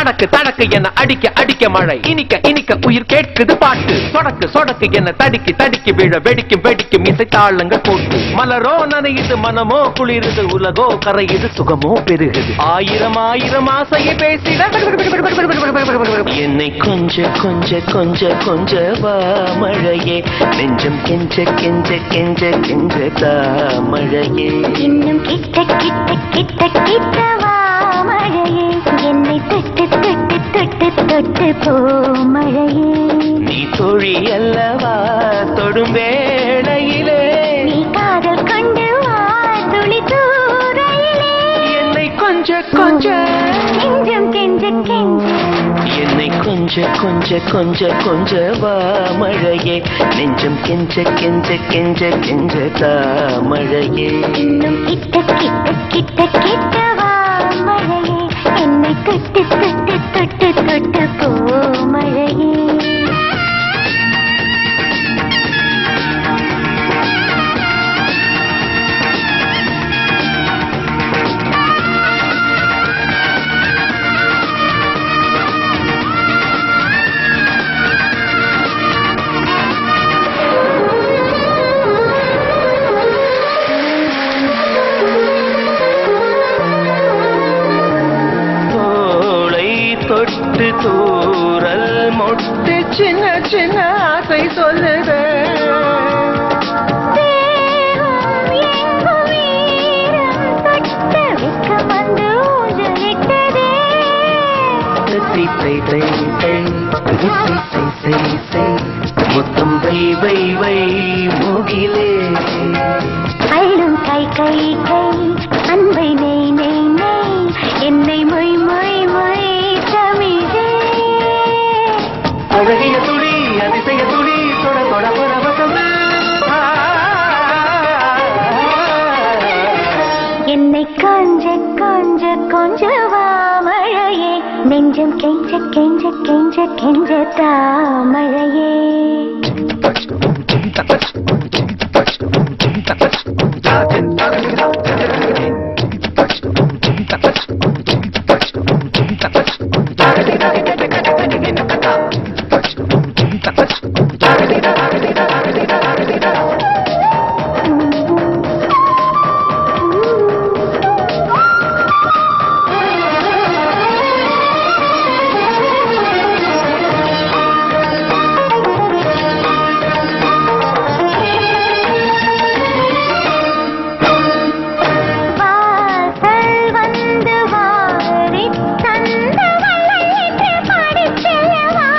தடக்கு தடக்கு என அடிக்க அடிக்க மழை இனிக்க இனிக்க உயிர் கேட்குது பாட்டு சொடக்கு சொடக்கு என தடிக்கி தடிக்கி விழ வெடிக்கும் வெடிக்கும் இசை தாளங்கள் போட்டு மலரோ நனையுது மனமோ குளிருது உலகோ கரையுது சுகமோ பெருகுது ஆயிரம் ஆயிரம் ஆசையை பேசிட என்னை கொஞ்ச கொஞ்ச கொஞ்ச கொஞ்ச வா மழையே நெஞ்சம் கெஞ்ச கெஞ்ச கெஞ்ச கெஞ்ச தா மழையே இன்னும் கிட்ட கிட்ட கிட்ட கிட்ட வா மழையே என்னை தொட்டு தொட்டு தொட்டு தொட்டு போ மழையே நீ தோழி அல்லவா தொடும் வேளையிலே நீ காதல் கொண்டு வா துளி தூரையிலே என்னை கொஞ்ச கொஞ்ச கெஞ்சம் கெஞ்ச கெஞ்ச என்னை கொஞ்ச கொஞ்ச கொஞ்ச கொஞ்ச வா மழையே நெஞ்சம் கெஞ்ச கெஞ்ச கெஞ்ச கெஞ்ச தா மழையே இன்னும் கிட்ட கிட்ட கிட்ட கிட்ட வா மழையே என்னை தொட்டு தொட்டு தொட்டு தொட்டு போ மழையே தோளை தொட்டு தூரல் மொட்டு சின்ன சின்ன ஆசை சொல்லுது தேகம் எங்கும் வீரம் தொட்ட வெட்கம் வந்து ஊஞ்சலிட்டதே. தை தை தை தை தை தை தை முத்தம் வை வை வை மூகிலே அள்ளும் கை கை கை அன்பை நெய் நெய் நெய் என்னை மொய் மொய் மொய் தமிழே அழகிய துளி அதிசய துளி தொட தொட பரவசம் என்னை கொஞ்ச கொஞ்ச கொஞ்ச வா மழையே நெஞ்சம் கெஞ்ச கெஞ்ச கெஞ்ச கெஞ்ச தாமழையே வாசல் வந்து வாரித் தந்த வளையத்தை படிச்செல்லவா?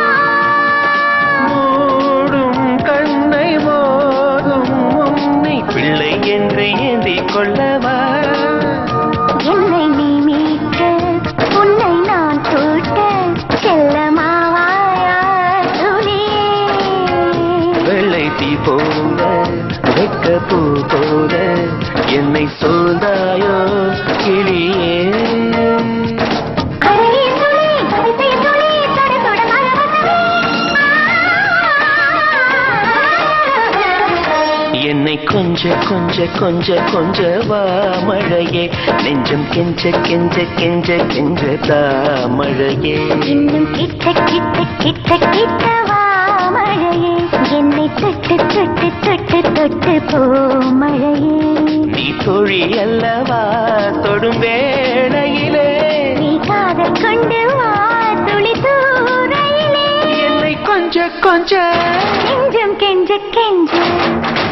மூடும் கண்ணை போதும் உன்னை பிள்ளை என்று ஏந்தி கொள்ளவா என்னை நீ மீட்க, உன்னை நான் கூட்ட, செல்லமாவாயா துளியே? வெள்ளை தீ போல வெக்க பூ போல என்னை சோர்ந்தாயோ கிளியே கரையே துளி, கரிசை துளி, தொட தொட மரவசமே. என்னை கொஞ்ச கொஞ்ச கொஞ்ச கொஞ்ச வா மழையே நெஞ்சம் கெஞ்ச கெஞ்ச கெஞ்ச கெஞ்ச தா மழையே இன்னும் கிட்ட கிட்ட கிட்ட கிட்ட வா மழையே என்னை தொட்டு தொட்டு தொட்டு தொட்டு போ மழையே நீ தோழி அல்லவா தொடும் வேளையிலே நீ காதல் கொண்டு வா துளி தூரையிலே என்னை கொஞ்ச கொஞ்ச கெஞ்சம் கெஞ்ச கெஞ்ச